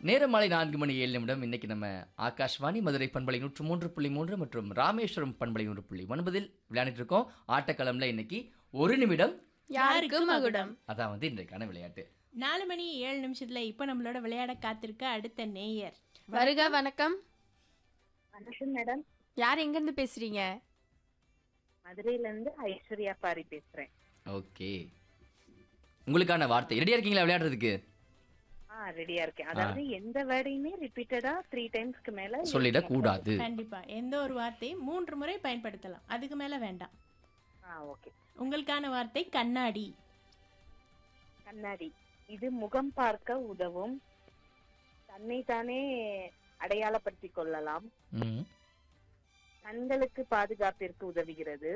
நேரம் மாலை நான்கு மணி ஏழு நிமிடம் இன்னைக்கு நம்ம ஆகாஷ்வாணி மதுரை பண்பலை நூற்று மூன்று புள்ளி மூன்று மற்றும் ராமேஸ்வரம் பண்பலை நூறு புள்ளி ஒன்பதில் விளையாண்டுட்டு இருக்கோம் ஆட்டக்களம்ல இன்னைக்கு ஒரு நிமிடம் யாருக்கு மகுடம் அதான் வந்து இன்றைக்கான விளையாட்டு நாலு மணி ஏழு நிமிஷத்துல இப்ப நம்மளோட விளையாட காத்திருக்க அடுத்த நேயர் வருக வணக்கம் வணக்கம் மேடம் யார் எங்க இருந்து பேசுறீங்க மதுரையில இருந்து ஐஸ்வர்யா பாரி பேசுறேன் ஓகே உங்களுக்கான வார்த்தை ரெடியா இருக்கீங்களா விளையாடுறதுக்கு ஆ ரெடியா இருக்கேன் அதாவது எந்த வேர்டையுமே ரிப்பீட்டடா த்ரீ டைம்ஸ்க்கு மேல சொல்லிடக்கூடாது கண்டிப்பா எந்த ஒரு வார்த்தையும் மூன்று முறை பயன்படுத்தலாம் அதுக்கு மேல வேண்டாம் ஆ ஓகே உங்களுக்கான வார்த்தை கண்ணாடி கண்ணாடி இது முகம் பார்க்க உதவும் தன்னை தானே அடையாளப்படுத்திக் கொள்ளலாம் ம். கண்களுக்கு பாதுகாப்பிற்கு உதவுகிறது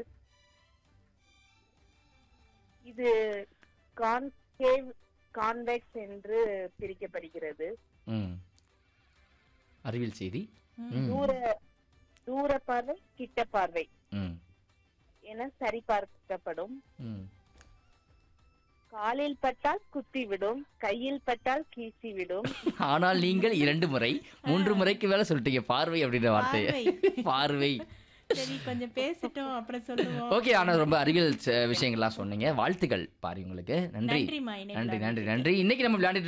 இது கான்கேவ் கான்வெக்ஸ் என்று பிரிக்கப்படுகிறது ம். அறிவியல் செய்தி ம். தூர தூர பார்வை கிட்ட பார்வை ம். என சரிபார்க்கப்படும் ம். காலில் பட்டால் குத்தி விடும் கையில் பட்டால் கீசி விடும் ஆனால் நீங்கள் இரண்டு முறை மூன்று முறைக்கு மேல சொல்லிட்டீங்க பார்வை அப்படின்ற வார்த்தையை பார்வை. பார்வை சரி கொஞ்சம் பேசட்டும் அப்புறம் சொல்லுவோம் ஓகே ஆனா ரொம்ப அறிவியல் ச- விஷயங்கள்லாம் சொன்னீங்க வாழ்த்துக்கள் பாரி உங்களுக்கு நன்றி நன்றிம்மா, இணைப்பில் நன்றி நன்றி வந்ததுக்கு. நன்றி இன்னைக்கு நம்ம விளையாண்டுட்டு